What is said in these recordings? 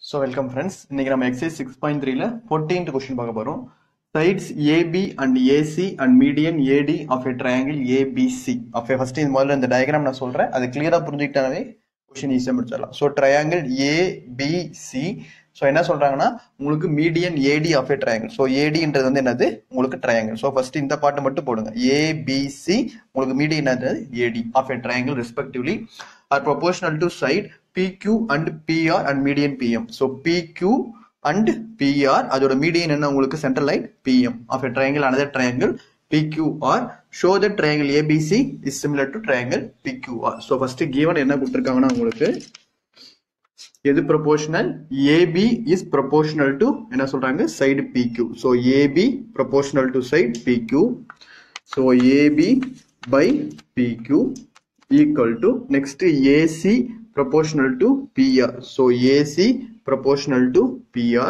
So welcome friends இன்னைக்கு நம்ம exercise six point த்ரீல ஃபோர்டீன்த் கொஸ்டின் பார்க்க போறோம் sides AB and AC and median AD of a triangle ABC of a first இந்த முதல்ல இந்த டயக்ராம் நான் சொல்றேன் அது கிளியரா புரிஞ்சுக்கிட்டாவே கொஸ்டின் ஈஸியாக முடிச்சிடலாம் ஸோ ட்ரையாங்கிள் ஏபிசி ஸோ என்ன சொல்றாங்கன்னா உங்களுக்கு median AD of a triangle so ஏடின்றது வந்து என்னது உங்களுக்கு ட்ரையாங்கிள் ஸோ ஃபர்ஸ்ட் இந்த பாட்டு மட்டும் போடுங்க ஏபிசி உங்களுக்கு மீடியன் என்னது AD of a triangle respectively are proportional to side PQ and PR and median PM. So PQ and PR அதோட மீடியன் என்ன உங்களுக்கு central line PM of a triangle another triangle PQR show that triangle ABC is similar to triangle PQR. So first given என்ன கொடுத்திருக்காங்கன்னா உங்களுக்கு எது proportional AB is proportional to என்ன சொல்றாங்க side PQ. So AB proportional to side PQ. So AB by PQ equal to next AC proportional to PR. So AC proportional to PR.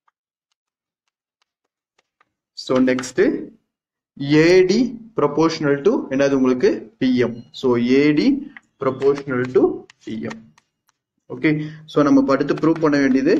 So next AD proportional to என்னது உங்களுக்கு PM. So AD proportional to PM. Okay so நம்ம அடுத்து prove பண்ண வேண்டியது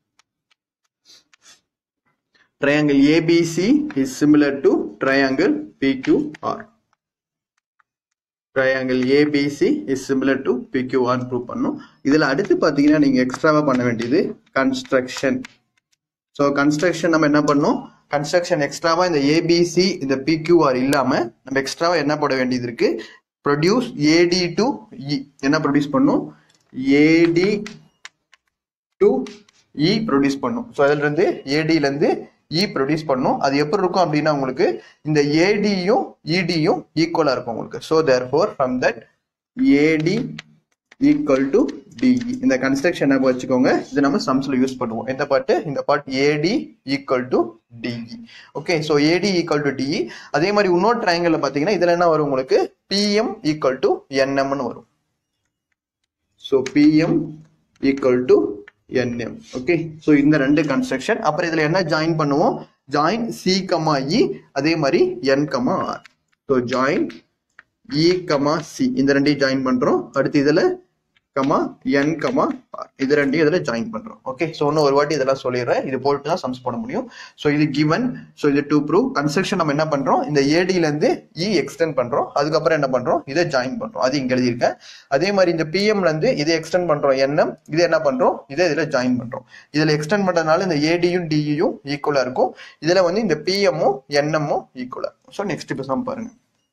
triangle ABC is similar to triangle PQR. Triangle ABC is similar to PQR prove பண்ணும் இதில் அடுத்து பார்த்தீங்கன்னா நீங்கள் எக்ஸ்ட்ராவாக பண்ண வேண்டியது கன்ஸ்ட்ரக்ஷன் ஸோ கன்ஸ்ட்ரக்ஷன் நம்ம என்ன பண்ணோம் கன்ஸ்ட்ரக்ஷன் எக்ஸ்ட்ராவாக இந்த ஏபிசி இந்த பிக்யூஆர் இல்லாமல் நம்ம எக்ஸ்ட்ராவாக என்ன போட வேண்டியது இருக்கு ப்ரொடியூஸ் ஏடி டு இ என்ன ப்ரொடியூஸ் பண்ணும் ஏடி டு இ ப்ரொடியூஸ் பண்ணும் ஸோ அதுலேருந்து ஏடியிலேருந்து இ ப்ரொடியூஸ் பண்ணும் அது எப்படி இருக்கும் அப்படின்னா உங்களுக்கு இந்த ஏடியும் இடியும் ஈக்குவலா இருக்கும் உங்களுக்கு so therefore from that AD equal to DE இந்த கன்ஸ்ட்ரக்ஷன் என்ன வச்சுக்கோங்க இது நம்ம சம்ஸ்ல யூஸ் பண்ணுவோம் இந்த பாட்டு இந்த part AD equal to DE okay so AD equal to DE அதே மாதிரி இன்னொரு ட்ரையாங்கிள் பார்த்தீங்கன்னா இதுல என்ன வரும் உங்களுக்கு பிஎம் ஈக்குவல் டு என்எம்னு வரும் so PM equal to NM okay so இந்த ரெண்டு கன்ஸ்ட்ரக்ஷன் அப்புறம் இதில் என்ன ஜாயின் பண்ணுவோம் ஜாயின் சி கமா இ அதே மாதிரி N comma R so join E comma C இந்த ரெண்டையும் ஜாயின் பண்ணுறோம் அடுத்து இதில் கமா என் கமா ஆர் இது ரெண்டையும் இதில் ஜாயின் பண்ணுறோம் ஓகே ஸோ இன்னும் ஒரு வாட்டி இதெல்லாம் சொல்லிடுறேன் இது போட்டு தான் சம்ஸ் போட முடியும் ஸோ இது கிவன் ஸோ இது டூ ப்ரூவ் கன்ஸ்ட்ரக்ஷன் நம்ம என்ன பண்ணுறோம் இந்த ஏடியிலேருந்து இ எக்ஸ்டெண்ட் பண்ணுறோம் அதுக்கப்புறம் என்ன பண்ணுறோம் இதை ஜாயின் பண்ணுறோம் அது இங்கே எழுதியிருக்கேன் அதே மாதிரி இந்த பிஎம்லேருந்து இதை எக்ஸ்டெண்ட் பண்ணுறோம் என்எம் இதை என்ன பண்ணுறோம் இதை இதில் ஜாயின் பண்ணுறோம் இதில் எக்ஸ்டெண்ட் பண்ணுறதுனால இந்த ஏடியும் டிஇயும் ஈக்குவலாக இருக்கும் இதில் வந்து இந்த பிஎம்மும் என்எம்மும் ஈக்குவலாக இருக்கும் ஸோ நெக்ஸ்ட் இப்போ சம் பாருங்க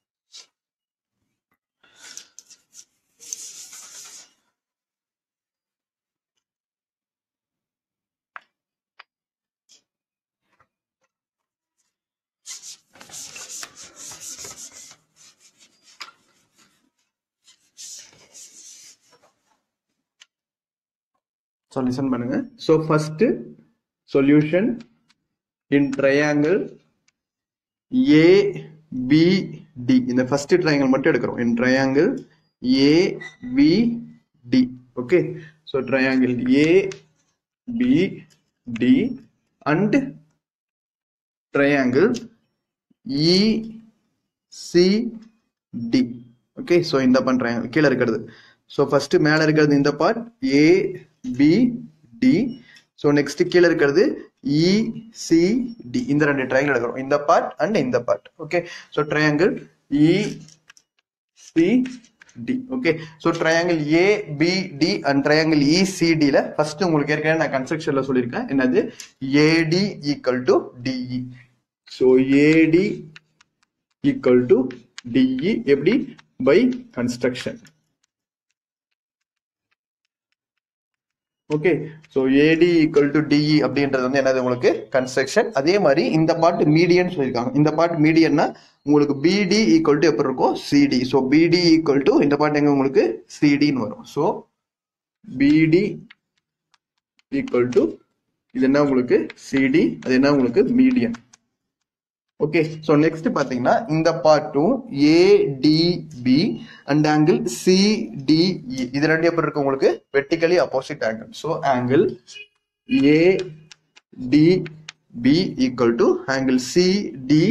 ஸோ லிசன் பண்ணுங்க so first solution in triangle A B D இந்த ஃபர்ஸ்ட் ட்ரையாங்கிள் மட்டும் எடுக்கிறோம் in triangle A B D okay so triangle A B D and triangle E C D okay so இந்த பண்ணுறாங்க கீழே இருக்கிறது so first மேலே இருக்கிறது இந்த part A B D so next கீழே இருக்கிறது இ சி டி இந்த ரெண்டு ட்ரையாங்கிள் எடுக்கிறோம் இந்த பார்ட் அண்ட் இந்த part okay so triangle E C D okay so triangle A B D and triangle E C டியில் ஃபர்ஸ்ட் உங்களுக்கு ஏற்கனவே நான் கன்ஸ்ட்ரக்ஷனில் சொல்லியிருக்கேன் என்னது AD equal to DE so AD equal to DE எப்படி by construction okay so AD equal to DE அப்படின்றது வந்து என்னது உங்களுக்கு கன்ஸ்ட்ரக்ஷன் அதே மாதிரி இந்த பார்ட் மீடியன் சொல்லியிருக்காங்க இந்த பார்ட் மீடியன்னா உங்களுக்கு பிடி ஈக்குவல் டு எப்படி இருக்கும் CD so BD equal to இந்த பார்ட் எங்க உங்களுக்கு சிடின்னு வரும் ஸோ பிடி ஈக்குவல் டு இது என்ன உங்களுக்கு சிடி அது என்ன உங்களுக்கு மீடியன் ஓகே ஸோ நெக்ஸ்ட் பார்த்தீங்கன்னா இந்த பார்ட்டும் ஏடிபி அண்ட் ஆங்கிள் சிடிஇ இது ரெண்டு எப்படி இருக்கு உங்களுக்கு vertically opposite angle so angle ADB equal to angle CDE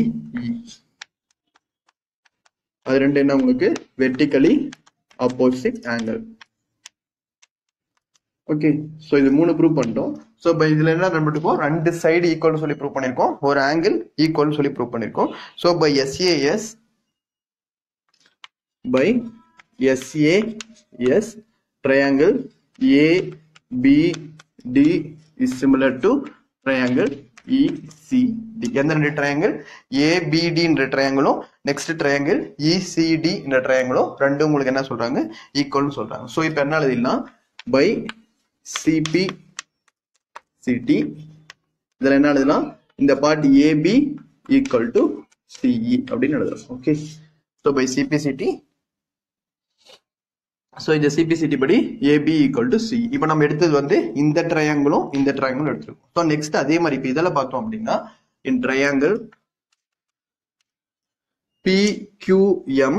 அது ரெண்டு என்ன உங்களுக்கு vertically opposite angle okay so இது மூணு ப்ரூவ் பண்ணிட்டோம் ஸோ இப்போ இதில் என்ன பண்ணிருக்கோம் ரெண்டு சைடு ஈக்குவல்னு சொல்லி ப்ரூவ் பண்ணியிருக்கோம் ஒரு ஆங்கிள் ஈக்குவல்னு சொல்லி ப்ரூவ் பண்ணியிருக்கோம் so by SAS by SAS triangle ABD is similar to triangle ECD எந்த ரெண்டு ட்ரையாங்கிள் ஏபிடின்ற ட்ரையாங்கிளும் நெக்ஸ்ட் ட்ரையாங்கிள் இசிடின்ற ட்ரையாங்கிளும் ரெண்டும் உங்களுக்கு என்ன சொல்றாங்க ஈக்குவல்னு சொல்றாங்க ஸோ இப்போ என்ன எழுதிடலாம் பை சிபி சிடி இதில் என்ன எழுதலாம் இந்த part AB equal to CE அப்படின்னு எழுதலாம் okay so by CPCT so இந்த சிபிசிடி படி ஏபி ஈக்குவல் டு சி இப்போ நம்ம எடுத்தது வந்து இந்த ட்ரையாங்கிளும் இந்த ட்ரையாங்கிளும் எடுத்துருக்கோம் ஸோ நெக்ஸ்ட் அதே மாதிரி இப்போ இதில் பார்த்தோம் அப்படின்னா in triangle PQM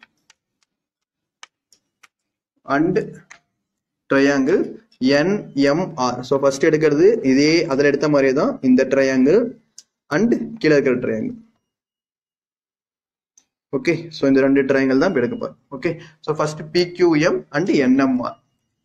and triangle NMR so first எடுக்கிறது இதே அதில் எடுத்த மாதிரியே தான் இந்த ட்ரையாங்கிள் அண்ட் கீழே இருக்கிற ட்ரையாங்கிள் ஓகே ஸோ இந்த ரெண்டு ட்ரையாங்கிள் தான் எடுக்க போறோம் okay so first PQM and NMR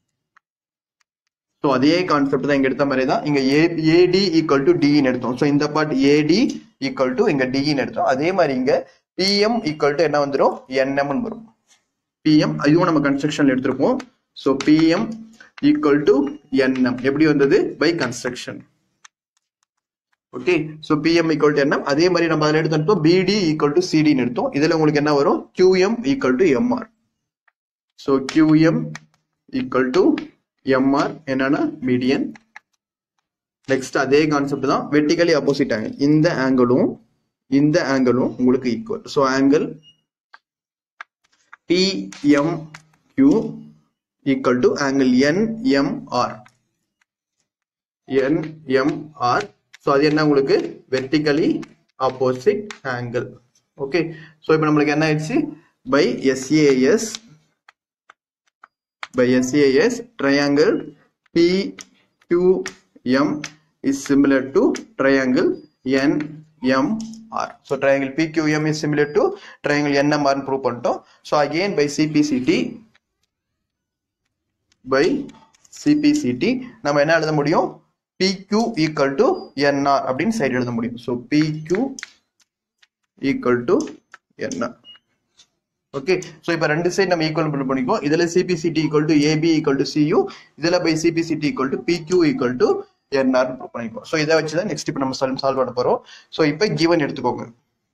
so அதே கான்செப்ட் தான் இங்க எடுத்த மாதிரி தான் இங்க ஏ ஏடி ஈக்குவல் டு டின்னு எடுத்தோம் ஸோ இந்த பார்ட் ஏடி ஈக்குவல் டு இங்க டின்னு எடுத்தோம் அதே மாதிரி இங்க பிஎம் ஈக்குவல் டு என்ன வந்துடும் என்எம்னு வரும் பிஎம் இதுவும் நம்ம கன்ஸ்ட்ரக்ஷன்ல எடுத்திருப்போம் so PM equal to NM எப்படி வந்தது by construction okay so PM equal to NM அதே மாதிரி நம்ம அதில் எடுத்தோம் பிடி ஈக்குவல் டு சிடின்னு எடுத்தோம் இதில் உங்களுக்கு என்ன வரும் QM equal to MR so QM equal to MR என்னன்னா மீடியன் நெக்ஸ்ட் அதே கான்செப்ட் தான் வெர்டிகலி ஆப்போசிட் ஆங்கிள் இந்த ஆங்கிளும் இந்த ஆங்கிளும் உங்களுக்கு equal so angle PMQ equal to angle NMR. NMR. So அது என்ன உங்களுக்கு vertically opposite angle okay so இப்போ நம்மளுக்கு என்ன ஆயிடுச்சு by SAS by SAS triangle PQM is similar to triangle NMR so triangle PQM is similar to triangle என்எம்ஆர்னு prove பண்ணிட்டோம் so again by CPCT by CPCT நம்ம என்ன எழுத முடியும் PQ ஈக்குவல் டு என்ஆர் அப்படின்னு சைடு எழுத முடியும் so PQ equal to NR okay so இப்போ ரெண்டு சைடு நம்ம ஈக்குவல் பண்ணி பண்ணிக்கோம் இதில் CPCT equal to AB equal to CU இதில் by CPCT equal to PQ equal to NR prove பண்ணிக்கோம் ஸோ இதை வச்சு தான் நெக்ஸ்ட் இப்போ நம்ம சால்வ் சால்வ் பண்ண போகிறோம் ஸோ இப்போ கிவன் எடுத்துக்கோங்க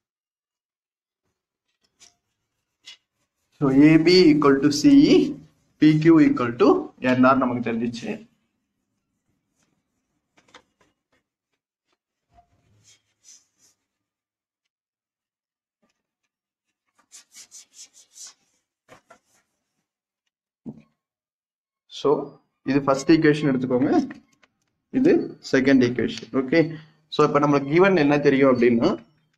so AB equal to CE PQ equal to NR நமக்கு தெரிஞ்சிச்சு ஸோ இது ஃபர்ஸ்ட் ஈக்குவேஷன் எடுத்துக்கோங்க இது செகண்ட் ஈக்குவேஷன் ஓகே ஸோ இப்போ நம்மளுக்கு கிவன் என்ன தெரியும் அப்படின்னா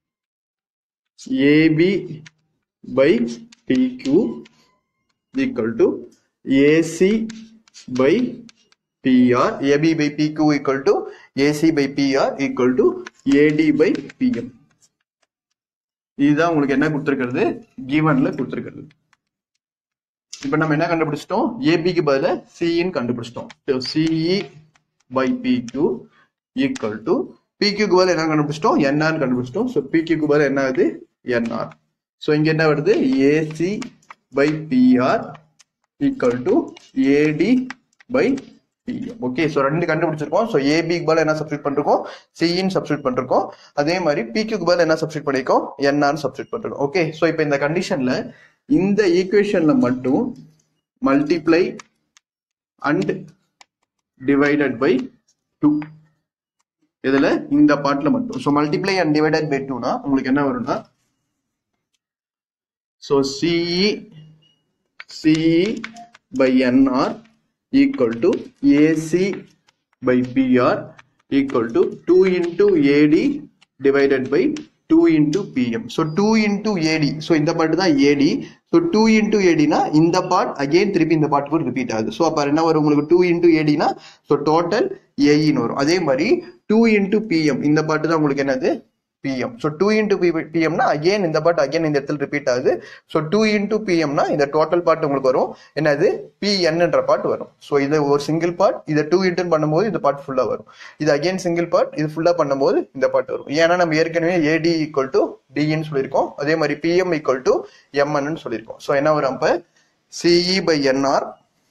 AB by PQ equal to AC by PR AB by PQ equal to AC by PR equal to AD by PM இதுதான் உங்களுக்கு என்ன கொடுத்துருக்கிறது கிவன்ல கொடுத்துருக்கிறது இப்போ நம்ம என்ன கண்டுபிடிச்சிட்டோம் ஏபிக்கு பதிலா சிஇன்னு கண்டுபிடிச்சிட்டோம் CE by PQ equal to பிக்யூக்கு பதில் என்ன கண்டுபிடிச்சிட்டோம் என்ஆர்னு கண்டுபிடிச்சிட்டோம் ஸோ பிக்யூக்கு பதில் என்ன ஆகுது என்ஆர் ஸோ இங்க என்ன வருது AC by PR equal to AD by PM okay so ரெண்டு கண்டுபிடிச்சிருக்கோம் ஸோ ஏபிக்கு பதில் என்ன சப்ஸ்டியூட் பண்ணிருக்கோம் சிஇன்னு சப்ஸ்டியூட் பண்ணிருக்கோம் அதே மாதிரி பிக்யூக்கு பதில் என்ன சப்ஸ்டியூட் பண்ணிருக்கோம் என்ஆர்னு சப்ஸ்டியூட் பண்ணிருக்கோம் ஓகே ஸோ இப்போ இந்த கண்டிஷன்ல இந்த ஈக்குவேஷன்ல மட்டும் multiply and divided by two இதுல இந்த பார்ட்ல மட்டும் so multiply and divided by டூனா உங்களுக்கு என்ன வரும்னா so CE CE by NR equal to AC by PR equal to two into AD divided by two into PM so two into AD so இந்த part தான் AD so two into ஏடினா இந்த part again திருப்பி இந்த part கூட repeat ஆகுது so அப்போ என்ன வரும் உங்களுக்கு டூ இன்டூ ஏடினா ஸோ டோட்டல் ஏஇன்னு வரும் அதே மாதிரி டூ இன்டூ பிஎம் இந்த பார்ட் தான் உங்களுக்கு என்னது PM so two into P பிஎம்னா அகைன் இந்த பார்ட் அகைன் இந்த இடத்துல ரிப்பீட் ஆகுது ஸோ டூ இன்டூ பிஎம்னா இந்த டோட்டல் பார்ட் உங்களுக்கு வரும் என்னது பிஎன்ன்ற பார்ட் வரும் ஸோ இது ஒரு சிங்கிள் பார்ட் இதை டூ இன்ட்டுன்னு பண்ணும்போது இந்த பார்ட் ஃபுல்லாக வரும் இது அகைன் சிங்கிள் பார்ட் இது ஃபுல்லாக பண்ணும்போது இந்த பார்ட் வரும் ஏன்னா நம்ம ஏற்கனவே ஏடி ஈக்குவல் டு டின்னு சொல்லியிருக்கோம் அதே மாதிரி பிஎம் ஈக்குவல் டு எம்என்னு சொல்லியிருக்கோம் ஸோ என்ன வரும் அப்போ CE by NR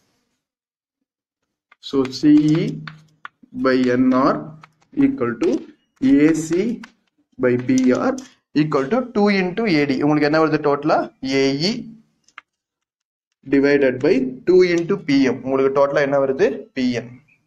so CE by NR equal to AC by PR equal to 2 into AD உங்களுக்கு என்ன வருது டோட்டலா AE divided by 2 into PM உங்களுக்கு டோட்டலா என்ன வருது PN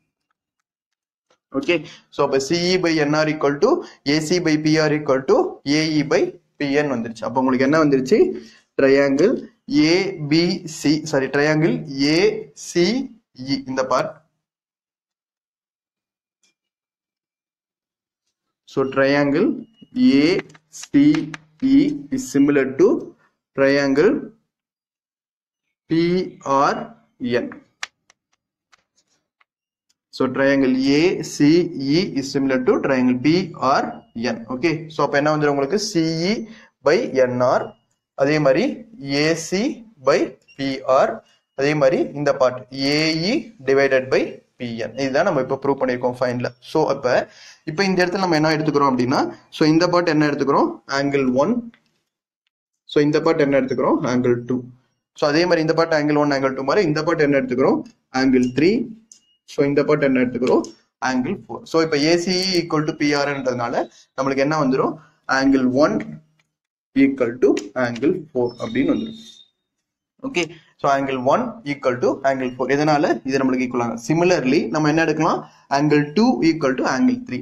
ஓகே ஸோ அப்போ CE by NR equal to AC by PR equal to AE by PN வந்துருச்சு அப்போ உங்களுக்கு என்ன வந்துருச்சு triangle ABC sorry triangle ACE இந்த part So triangle ACE is similar to triangle PRN. So triangle ACE is similar to triangle PRN. Okay. So அப்ப என்ன வந்துரும் உங்களுக்கு CE by NR அதே மாதிரி AC by PR அதே மாதிரி இந்த part AE divided by PN இதுதான் நம்ம இப்போ ப்ரூவ் பண்ணியிருக்கோம் ஃபைனில் ஸோ அப்போ இப்போ இந்த இடத்துல நம்ம என்ன எடுத்துக்கிறோம் அப்படின்னா ஸோ இந்த பார்ட் என்ன எடுத்துக்கிறோம் ஆங்கிள் ஒன் ஸோ இந்த பார்ட் என்ன எடுத்துக்கிறோம் ஆங்கிள் டூ ஸோ அதே மாதிரி இந்த part angle one angle two மாதிரி இந்த பார்ட் என்ன எடுத்துக்கிறோம் ஆங்கிள் த்ரீ ஸோ இந்த பார்ட் என்ன எடுத்துக்கிறோம் ஆங்கிள் ஃபோர் ஸோ இப்போ ஏசிஇ ஈக்குவல் டு பிஆர்ன்றதுனால நம்மளுக்கு என்ன வந்துடும் angle one equal to angle four அப்படின்னு வந்துடும் okay so angle one equal to angle four எதனால இது நம்மளுக்கு ஈக்குவல் ஆகும் சிமிலர்லி நம்ம என்ன எடுக்கலாம் angle two equal to angle three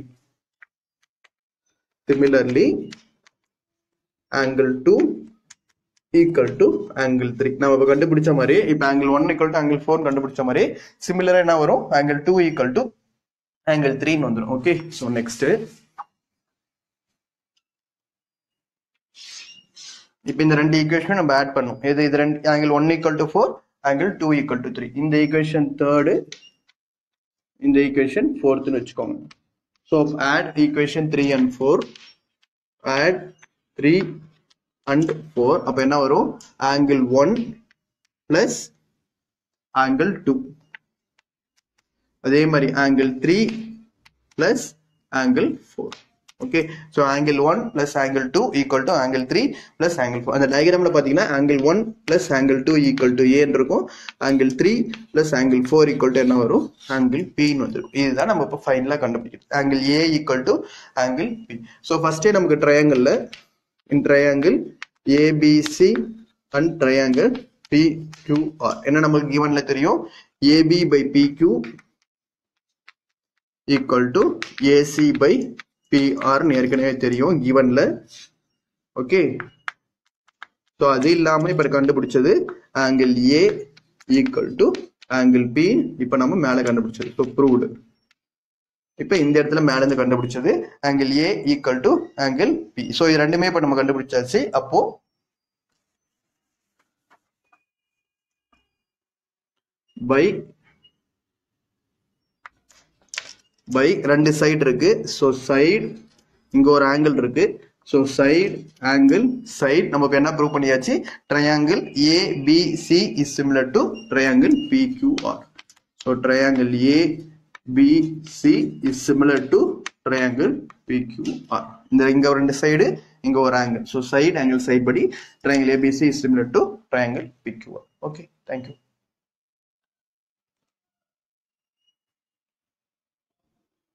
similarly angle two equal to angle three நம்ம இப்போ கண்டுபிடிச்ச மாதிரி இப்போ angle one equal to angle four கண்டுபிடிச்ச மாதிரி சிமிலராக என்ன வரும் angle two equal to angle த்ரீன்னு வந்துடும் ஓகே ஸோ நெக்ஸ்ட் இப்போ இந்த ரெண்டு ஈக்குவேஷனும் நம்ம ஆட் பண்ணும் எது இது ரெண்டு angle one equal to four angle two equal to three இந்த ஈக்குவேஷன் தேர்டு இந்த ஈக்குவேஷன் ஃபோர்த்துன்னு வச்சுக்கோங்க so add equation three and four add three and four அப்போ என்ன வரும் angle one plus angle two அதே மாதிரி angle three plus angle four okay so angle one plus angle two equal to angle three plus angle four அந்த டயக்ராமில் பார்த்தீங்கன்னா angle one plus angle two equal to ஏன்னு இருக்கும் angle three plus angle four equal to என்ன வரும் angle பின்னு வந்துடும் இதுதான் நம்ம இப்போ ஃபைனலாக கண்டுபிடிக்கிறது angle A equal to angle B so ஃபர்ஸ்டே நமக்கு ட்ரையாங்கிளில் in triangle ABC and triangle PQR என்ன நமக்கு கிவன்ல தெரியும் AB by PQ equal to AC by பிஆர்னு ஏற்கனவே தெரியும் கிவன்ல ஓகே ஸோ அது இல்லாமல் இப்போ கண்டுபிடிச்சது angle A equal to angle B இப்போ நம்ம மேலே கண்டுபிடிச்சது ஸோ ப்ரூவ்டு இப்போ இந்த இடத்துல மேல இருந்து கண்டுபிடிச்சது angle A equal to angle B so இது ரெண்டுமே இப்போ நம்ம கண்டுபிடிச்சாச்சு அப்போ பை பை ரெண்டு சைடு இருக்கு ஸோ சைடு இங்க ஒரு ஆங்கிள் இருக்கு ஸோ சைடு ஆங்கிள் சைடு நம்ம இப்போ என்ன ப்ரூவ் பண்ணியாச்சு triangle ABC is similar to triangle PQR so triangle ABC is similar to triangle PQR இந்த இங்க ரெண்டு சைடு இங்க ஒரு angle so side angle side படி triangle ABC is similar to triangle PQR okay thank you